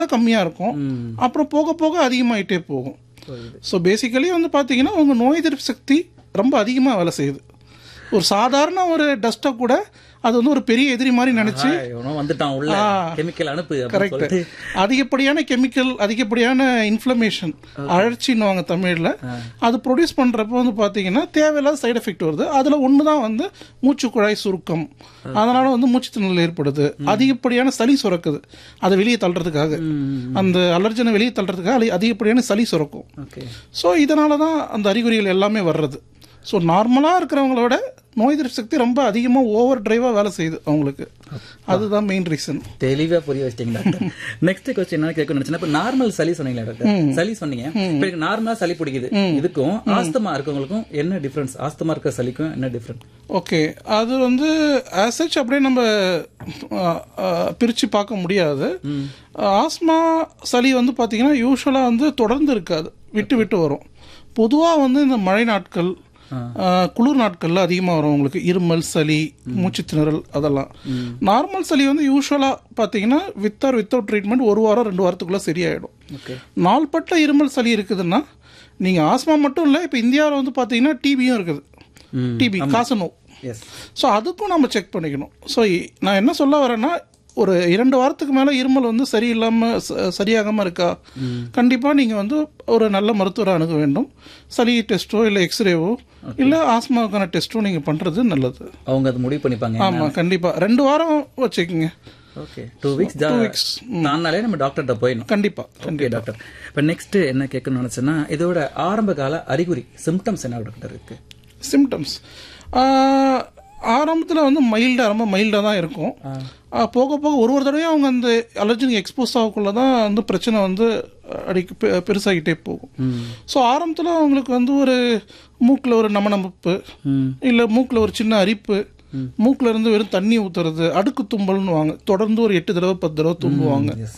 கம்மியாக இருக்கும் அப்புறம் போக போக அதிகமாயிட்டே போகும் ஸோ பேசிக்கலி வந்து பார்த்தீங்கன்னா உங்கள் நோய் எதிர்ப்பு சக்தி ரொம்ப அதிகமாக வேலை செய்யுது ஒரு சாதாரண ஒரு டஸ்ட்டை கூட அது வந்து ஒரு பெரிய எதிரி மாதிரி நினச்சி ஆ, இவனோ வந்துட்டான் உள்ள கெமிக்கல் அனுப்பு அப்படின்னு கரெக்ட் சொல்லிட்டு அதிகப்படியான கெமிக்கல் அதிகப்படியான இன்ஃப்ளமேஷன் அழற்சின்னுவாங்க தமிழில் அது ப்ரொடியூஸ் பண்ணுறப்போ வந்து பார்த்தீங்கன்னா தேவையில்லாத சைடு எஃபெக்ட் வருது அதில் ஒன்று தான் வந்து மூச்சு குழாய் சுருக்கம் அதனால வந்து மூச்சு திணறல் ஏற்படுது அதிகப்படியான சளி சுரக்குது அதை வெளியே தள்ளுறதுக்காக அந்த அலர்ஜனை வெளியே தள்ளுறதுக்காக அதி- அதிகப்படியான சளி சுரக்கும் ஓகே ஸோ இதனால தான் அந்த அறிகுறிகள் எல்லாமே வர்றது ஸோ நார்மலாக இருக்கிறவங்களோட நோய் எதிர்ப்பு சக்தி ரொம்ப அதிகமாக ஓவர் டிரைவாக வேலை செய்யுது அவங்களுக்கு அதுதான் மெயின் ரீசன் தெளிவா புரிய வச்சிட்டீங்க டாக்டர் நெக்ஸ்ட் கொஸ்டின் என்ன கேட்கணும் நினைச்சேன் இப்ப நார்மல் சளி சொன்னீங்களா டாக்டர் சளி சொன்னீங்க இப்ப எனக்கு நார்மலா சளி பிடிக்குது இதுக்கும் ஆஸ்துமா இருக்கவங்களுக்கும் என்ன டிஃபரன்ஸ் ஆஸ்துமா இருக்க சளிக்கும் என்ன டிஃபரன்ஸ் ஓகே அது வந்து ஆசச் அப்படியே நம்ம பிரித்து பார்க்க முடியாது ஆஸ்மா சளி வந்து பார்த்தீங்கன்னா யூஸ்வலாக வந்து தொடர்ந்து இருக்காது விட்டு விட்டு வரும் பொதுவாக வந்து இந்த மழை நாட்கள் ஆ, குளிர் நாட்கள்ல அதிகமாக வரும் உங்களுக்கு இருமல் சளி மூச்சு திணறல் அதெல்லாம் நார்மல் சளி வந்து யூஸ்வலாக பார்த்தீங்கன்னா வித் ஆர் வித்தவுட் ட்ரீட்மெண்ட் ஒரு வாரம் ரெண்டு வாரத்துக்குள்ளே சரியாயிடும் ஓகே நாள்பட்ட இருமல் சளி இருக்குதுன்னா நீங்கள் ஆஸ்மா மட்டும் இல்லை இப்போ இந்தியாவில் வந்து பார்த்தீங்கன்னா டிபியும் இருக்குது டிபி காசநோய் எஸ் ஸோ அதுக்கும் நம்ம செக் பண்ணிக்கணும் ஸோ நான் என்ன சொல்ல வரேன்னா ஒரு இரண்டு வாரத்துக்கு மேலே இருமல் வந்து சரியில்லாமல் சரியாகாமல் இருக்கா கண்டிப்பாக நீங்கள் வந்து ஒரு நல்ல மருத்துவரை அணுக வேண்டும் சளி டெஸ்ட்டோ இல்லை எக்ஸ்ரேவோ இல்லை ஆஸ்மாவுக்கான டெஸ்ட்டோ நீங்கள் பண்ணுறது நல்லது அவங்க அது முடிவு பண்ணிப்பாங்க ஆமாம் கண்டிப்பாக ரெண்டு வாரம் வச்சுக்கோங்க ஓகே டூ வீக்ஸ் வீக்ஸ் தானாலே நம்ம டாக்டர்கிட்ட போயிடணும் கண்டிப்பாக ஓகே டாக்டர் இப்போ நெக்ஸ்ட் என்ன கேட்கணும்னு நினைச்சேன்னா இதோட ஆரம்ப கால அறிகுறி சிம்டம்ஸ் என்ன டாக்டர் இருக்கு சிம்டம்ஸ் ஆரம்பத்தில் வந்து மைல்டாக ரொம்ப மைல்டாக தான் இருக்கும் ஆ, போக போக ஒரு ஒரு தடவையும் அவங்க அந்த அலர்ஜிக்கு எக்ஸ்போஸ் ஆகக்குள்ள தான் வந்து பிரச்சனை வந்து அடிக்க பெ- பெருசாகிட்டே போகும் ஸோ ஆரம்பத்தில் அவங்களுக்கு வந்து ஒரு மூக்கில் ஒரு நமநமப்பு இல்லை மூக்கில் ஒரு சின்ன அரிப்பு மூக்கில் இருந்து வெறும் தண்ணி ஊற்றுறது அடுக்கு தும்பல்னு வாங்க தொடர்ந்து ஒரு எட்டு தடவை பத்து தடவை தும்புவாங்க எஸ்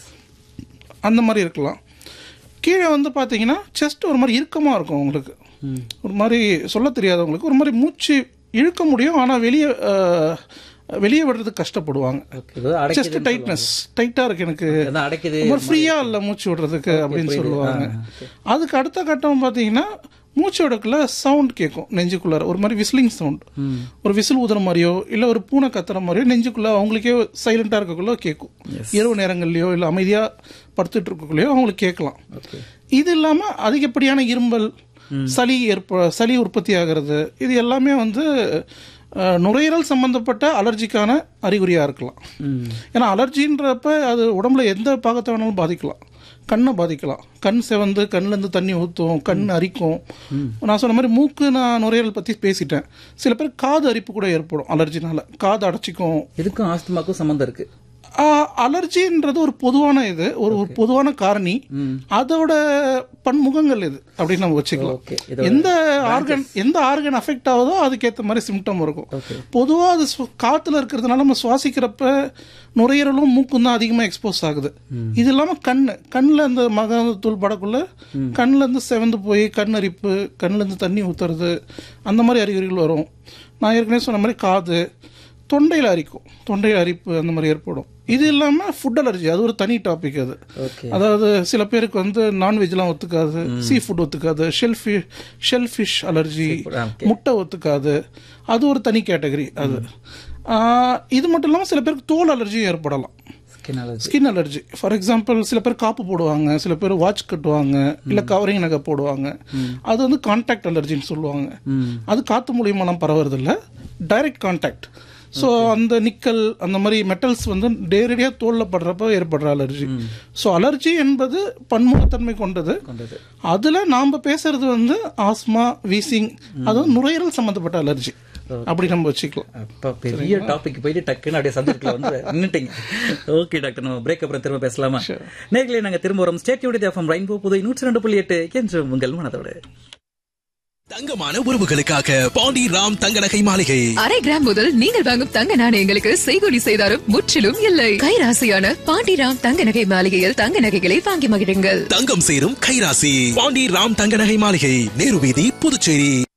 அந்த மாதிரி இருக்கலாம் கீழே வந்து பார்த்தீங்கன்னா செஸ்ட் ஒரு மாதிரி இறுக்கமாக இருக்கும் உங்களுக்கு ஒரு மாதிரி சொல்ல தெரியாதவங்களுக்கு ஒரு மாதிரி மூச்சு இழுக்க முடியும் ஆனால் வெளியே அஹ், வெளியே விடுறதுக்கு கஷ்டப்படுவாங்க ஓகே ஏதோ அடைக்குது செஸ்ட் டைட்னஸ் டைட்டாக இருக்கு எனக்கு அதான் அடைக்குது ரொம்ப ஃப்ரீயாக இல்லை மூச்சு விடுறதுக்கு அப்படின்னு சொல்லுவாங்க அதுக்கு அடுத்த கட்டம் பார்த்தீங்கன்னா மூச்சு விடக்குள்ள சவுண்ட் கேட்கும் நெஞ்சுக்குள்ளார ஒரு மாதிரி விசிலிங் சவுண்ட் ஒரு விசில் ஊதுற மாதிரியோ இல்லை ஒரு பூனை கத்துற மாதிரியோ நெஞ்சுக்குள்ள அவங்களுக்கே சைலண்டாக இருக்கக்குள்ள கேட்கும் இரவு நேரங்கள்லையோ இல்லை அமைதியாக படுத்துட்டு இருக்கக்குள்ளேயோ அவங்களுக்கு கேட்கலாம் ஓகே இது இல்லாமல் அதிகப்படியான இரும்பல் சளி ஏற்ப சளி உற்பத்தி ஆகிறது இது எல்லாமே வந்து அஹ், நுரையீரல் சம்பந்தப்பட்ட அலர்ஜிக்கான அறிகுறியாக இருக்கலாம் ஏன்னா அலர்ஜின்றப்ப அது உடம்புல எந்த பாகத்தை வேணாலும் பாதிக்கலாம் கண்ணை பாதிக்கலாம் கண் செவந்து கண்ணுலேருந்து தண்ணி ஊற்றும் கண் அரிக்கும் நான் சொன்ன மாதிரி மூக்கு நான் நுரையீரல் பற்றி பேசிட்டேன் சில பேர் காது அரிப்பு கூட ஏற்படும் அலர்ஜினால காது அடைச்சிக்கும் இதுக்கும் ஆஸ்துமாக்கும் சம்மந்தம் இருக்கு ஆஹ் அலர்ஜின்றது ஒரு பொதுவான இது ஒரு ஒரு பொதுவான காரணி அதோட பன்முகங்கள் இது அப்படின்னு நம்ம வச்சுக்கலாம் ஓகே எந்த ஆர்கன் எந்த ஆர்கன் அஃபெக்ட் ஆகுதோ அதுக்கேற்ற மாதிரி சிம்டம் இருக்கும் ஓகே பொதுவா அது சு- காத்துல இருக்கிறதுனால நம்ம சுவாசிக்கிறப்ப நுரையீரலும் மூக்கும் தான் அதிகமாக எக்ஸ்போஸ் ஆகுது இது இல்லாமல் கண் கண்ணில் இந்த மகாதூள் படக்குள்ள கண்ணுல இருந்து செவந்து போய் கண் அரிப்பு கண்ணுல இருந்து தண்ணி ஊத்துறது அந்த மாதிரி அறிகுறிகள் வரும் நான் ஏற்கனவே சொன்ன மாதிரி காது தொண்டையில் அரிக்கும் தொண்டையில் அரிப்பு அந்த மாதிரி ஏற்படும் இது இல்லாமல் ஃபுட் அலர்ஜி அது ஒரு தனி டாபிக் அது ஓகே அதாவது சில பேருக்கு வந்து நான்வெஜ்லாம் ஒத்துக்காது சீ ஃபுட் ஒத்துக்காது shellfish shellfish allergy okay. முட்டை ஒத்துக்காது அது ஒரு தனி கேட்டகரி அது ஆஹ் இது மட்டும் இல்லாமல் சில பேருக்கு தோல் அலர்ஜியும் ஏற்படலாம் skin allergy skin allergy for example சில பேர் காப்பு போடுவாங்க சில பேர் வாட்ச் கட்டுவாங்க இல்லை கவரிங் நகை போடுவாங்க அது வந்து கான்டாக்ட் அலர்ஜின்னு சொல்லுவாங்க அது காற்று மூலியமாலாம் பரவுறதில்ல டைரக்ட் கான்டாக்ட் ஸோ அந்த நிக்கல் அந்த மாதிரி மெட்டல்ஸ் வந்து நேரடியாக தோலில் படுறப்ப ஏற்படுற அலர்ஜி ஸோ அலர்ஜி என்பது பன்முகத்தன்மை கொண்டது கொண்டது அதில் நாம் பேசுறது வந்து ஆஸ்மா வீசிங் அது வந்து நுரையீரல் சம்மந்தப்பட்ட அலர்ஜி அப்படி நம்ம வச்சுக்கலாம் அப்ப பெரிய டாபிக் போயிட்டு டக்குன்னு அப்படியே சப்ஜெக்ட்ல வந்து நின்னுட்டீங்க ஓகே டாக்டர் நம்ம பிரேக் அப்புறம் திரும்ப பேசலாமா நேர்களே நாங்க திரும்ப வரோம் ஸ்டேட்யூடி எஃப்எம் ரெயின்போ புதை நூற்றி ரெண்டு புள்ளி எட்டு என்று உங்கள் மனதோடு தங்கமான உறவுகளுக்காக பாண்டி ராம் தங்க நகை மாளிகை அரை கிராம் முதல் நீங்கள் வாங்கும் தங்க நாணயங்களுக்கு செய்கூலி செய்தாரும் முற்றிலும் இல்லை கைராசியான பாண்டிராம் தங்க நகை மாளிகையில் தங்க நகைகளை வாங்கி மகிழுங்கள் தங்கம் சேரும் கைராசி பாண்டி ராம் தங்க நகை மாளிகை நேரு வீதி புதுச்சேரி